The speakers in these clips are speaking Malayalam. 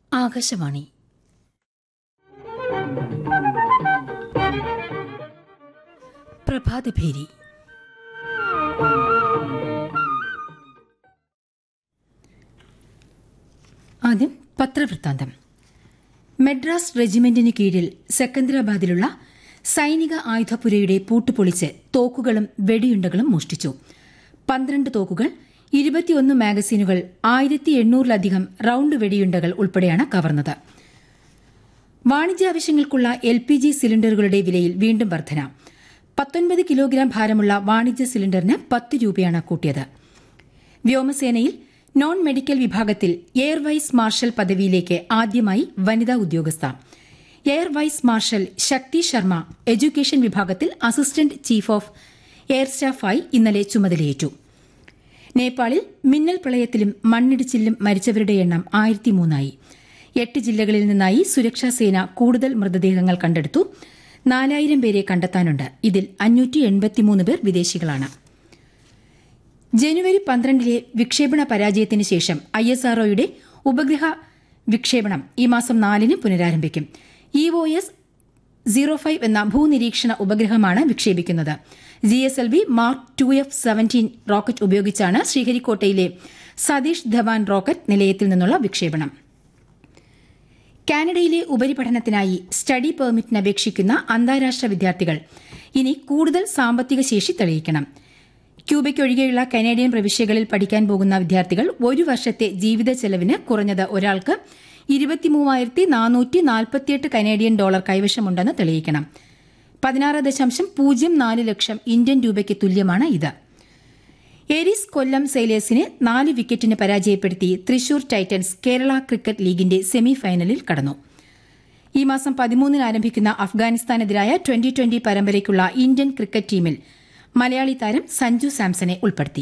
ആകാശവാണി പ്രഭാതഭേരി ആദ്യം പത്രവൃത്താന്തം മെഡ്രാസ് റെജിമെന്റിന് കീഴിൽ സെക്കന്ദരാബാദിലുള്ള സൈനിക ആയുധപുരയുടെ പൂട്ടുപൊളിച്ച് തോക്കുകളും വെടിയുണ്ടകളും മോഷ്ടിച്ചു പന്ത്രണ്ട് തോക്കുകൾ ഇരുപത്തിയൊന്ന് മാഗസീനുകൾ ആയിരത്തി എണ്ണൂറിലധികം റൌണ്ട് വെടിയുണ്ടകൾ ഉൾപ്പെടെയാണ് കവർന്നത് വാണിജ്യാവശ്യങ്ങൾക്കുള്ള എൽ പി ജി സിലിണ്ടറുകളുടെ വിലയിൽ വീണ്ടും വർധന പത്തൊൻപത് കിലോഗ്രാം ഭാരമുള്ള വാണിജ്യ സിലിണ്ടറിന് പത്ത് രൂപയാണ് കൂട്ടിയത് വ്യോമസേനയിൽ നോൺ മെഡിക്കൽ വിഭാഗത്തിൽ എയർ വൈസ് മാർഷൽ പദവിയിലേക്ക് ആദ്യമായി വനിതാ ഉദ്യോഗസ്ഥ air vice marshal Shakti Sharma education വിഭാഗത്തിൽ അസിസ്റ്റന്റ് ചീഫ് ഓഫ് എയർ സ്റ്റാഫായി ഇന്നലെ ചുമതലയേറ്റു നേപ്പാളിൽ മിന്നൽ പ്രളയത്തിലും മണ്ണിടിച്ചിലും മരിച്ചവരുടെ എണ്ണം ആയിരത്തി മൂന്നായി എട്ട് ജില്ലകളിൽ നിന്നായി സുരക്ഷാസേന കൂടുതൽ മൃതദേഹങ്ങൾ കണ്ടെടുത്തു നാലായിരം പേരെ കണ്ടെത്താനുണ്ട് ഇതിൽ അഞ്ഞൂറ്റി എൺപത്തിമൂന്ന് പേർ വിദേശികളാണ് ജനുവരി പന്ത്രണ്ടിലെ വിക്ഷേപണ പരാജയത്തിന് ശേഷം ഐ എസ് ആർഒയുടെ ഉപഗ്രഹ വിക്ഷേപണം ഈ മാസം നാലിന് പുനരാരംഭിക്കും E O S zero five എന്ന ഭൂനിരീക്ഷണ ഉപഗ്രഹമാണ് വിക്ഷേപിക്കുന്നത് G S L V mark two F seventeen rocket ഉപയോഗിച്ചാണ് ശ്രീഹരിക്കോട്ടയിലെ സതീഷ് ധവാൻ റോക്കറ്റ് നിലയത്തിൽ നിന്നുള്ള വിക്ഷേപണം കാനഡയിലെ ഉപരിപഠനത്തിനായി സ്റ്റഡി പെർമിറ്റിന് അപേക്ഷിക്കുന്ന അന്താരാഷ്ട്ര വിദ്യാർത്ഥികൾ ഇനി കൂടുതൽ സാമ്പത്തിക ശേഷി തെളിയിക്കണം ക്യൂബയ്ക്ക് ഒഴികെയുള്ള കനേഡിയൻ പ്രവിശ്യകളിൽ പഠിക്കാൻ പോകുന്ന വിദ്യാർത്ഥികൾ ഒരു വർഷത്തെ ജീവിത ചെലവിന് കുറഞ്ഞത് ഒരാൾക്ക് ഇരുപത്തിമൂവായിരത്തി നാനൂറ്റി നാൽപ്പത്തിയെട്ട് കനേഡിയൻ ഡോളർ കൈവശമുണ്ടെന്ന് തെളിയിക്കണം പതിനാറ് ദശാംശം പൂജ്യം നാല് ലക്ഷം ഇന്ത്യൻ രൂപയ്ക്ക് തുല്യമാണ് ഇത് എരിസ് കൊല്ലം സെയിലേഴ്സിനെ നാല് വിക്കറ്റിന് പരാജയപ്പെടുത്തി തൃശൂർ ടൈറ്റൻസ് കേരള ക്രിക്കറ്റ് ലീഗിന്റെ സെമി ഫൈനലിൽ കടന്നു ഈ മാസം പതിമൂന്നിന് ആരംഭിക്കുന്ന അഫ്ഗാനിസ്ഥാനെതിരായ ട്വന്റി ട്വന്റി പരമ്പരയ്ക്കുള്ള ഇന്ത്യൻ ക്രിക്കറ്റ് ടീമിൽ മലയാളി താരം സഞ്ജു സാംസനെ ഉൾപ്പെടുത്തി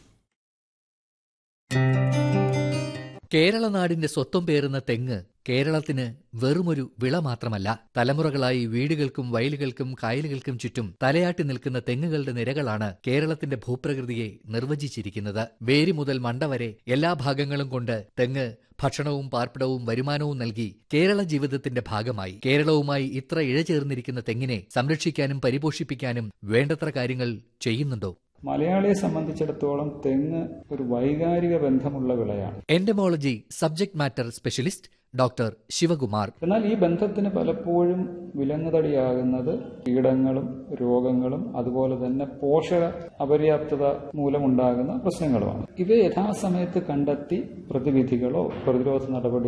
കേരള നാടിന്റെ സ്വത്വം പേറുന്ന തെങ്ങ് കേരളത്തിന് വെറുമൊരു വിള മാത്രമല്ല തലമുറകളായി വീടുകൾക്കും വയലുകൾക്കും കായലുകൾക്കും ചുറ്റും തലയാട്ടി നിൽക്കുന്ന തെങ്ങുകളുടെ നിരകളാണ് കേരളത്തിന്റെ ഭൂപ്രകൃതിയെ നിർവചിച്ചിരിക്കുന്നത് വേരി മുതൽ മണ്ട വരെ എല്ലാ ഭാഗങ്ങളും കൊണ്ട് തെങ്ങ് ഭക്ഷണവും പാർപ്പിടവും വരുമാനവും നൽകി കേരള ജീവിതത്തിന്റെ ഭാഗമായി കേരളവുമായി ഇത്ര ഇഴചേർന്നിരിക്കുന്ന തെങ്ങിനെ സംരക്ഷിക്കാനും പരിപോഷിപ്പിക്കാനും വേണ്ടത്ര കാര്യങ്ങൾ ചെയ്യുന്നുണ്ടോ മലയാളിയെ സംബന്ധിച്ചിടത്തോളം തെങ്ങ് ഒരു വൈകാരിക ബന്ധമുള്ള വിളയാണ് entomology subject matter specialist doctor Sivakumar എന്നാൽ ഈ ബന്ധത്തിന് പലപ്പോഴും വിലങ്ങുതടിയാകുന്നത് കീടങ്ങളും രോഗങ്ങളും അതുപോലെ തന്നെ പോഷക അപര്യാപ്തത മൂലമുണ്ടാകുന്ന പ്രശ്നങ്ങളുമാണ് ഇവ യഥാസമയത്ത് കണ്ടെത്തി പ്രതിവിധികളോ പ്രതിരോധ നടപടി